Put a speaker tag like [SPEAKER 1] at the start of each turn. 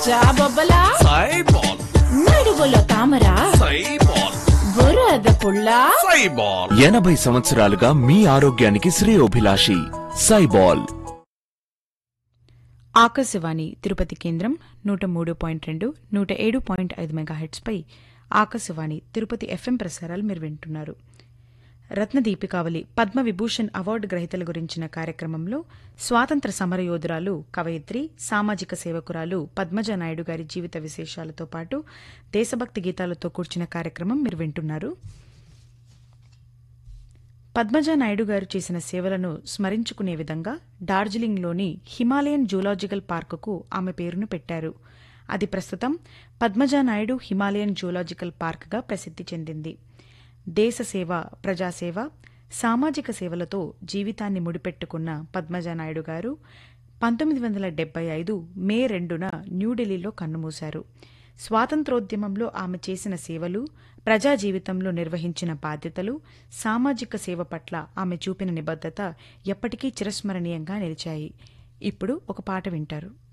[SPEAKER 1] జాబొబ్బలా
[SPEAKER 2] సైబాల్
[SPEAKER 1] నడువులో తామర
[SPEAKER 2] సైబాల్
[SPEAKER 1] బురద పుల్ల
[SPEAKER 2] సైబాల్
[SPEAKER 3] ఎనభై సంవత్సరాలుగా మీ ఆరోగ్యానికి శ్రేయోభిలాషి సైబాల్
[SPEAKER 4] ఆకాశవాణి తిరుపతి కేంద్రం నూట మూడు పాయింట్ రెండు నూట ఏడు పాయింట్ ఐదు మెగాహెట్స్పై ఆకాశవాణి తిరుపతి ఎఫ్ఎం ప్రసారాలు మీరు వింటున్నారు రత్నదీపికావళి పద్మ విభూషణ్ అవార్డు గ్రహీతల గురించిన కార్యక్రమంలో స్వాతంత్ర సమరయోధురాలు కవయిత్రి సామాజిక సేవకురాలు పద్మజ నాయుడు గారి జీవిత విశేషాలతో పాటు దేశభక్తి గీతాలతో కూర్చిన కార్యక్రమం మీరు వింటున్నారు పద్మజ నాయుడు గారు చేసిన సేవలను స్మరించుకునే విధంగా డార్జిలింగ్లోని హిమాలయన్ జూలాజికల్ పార్కుకు ఆమె పేరును పెట్టారు అది ప్రస్తుతం పద్మజ నాయుడు హిమాలయన్ జూలాజికల్ పార్క్గా ప్రసిద్ధి చెందింది దేశ సేవ ప్రజాసేవ సామాజిక సేవలతో జీవితాన్ని ముడిపెట్టుకున్న పద్మజ నాయుడు గారు పంతొమ్మిది వందల డెబ్బై ఐదు మే రెండున న్యూఢిల్లీలో కన్నుమూశారు స్వాతంత్రోద్యమంలో ఆమె చేసిన సేవలు ప్రజా జీవితంలో నిర్వహించిన బాధ్యతలు సామాజిక సేవ పట్ల ఆమె చూపిన నిబద్ధత ఎప్పటికీ చిరస్మరణీయంగా నిలిచాయి ఇప్పుడు ఒక పాట వింటారు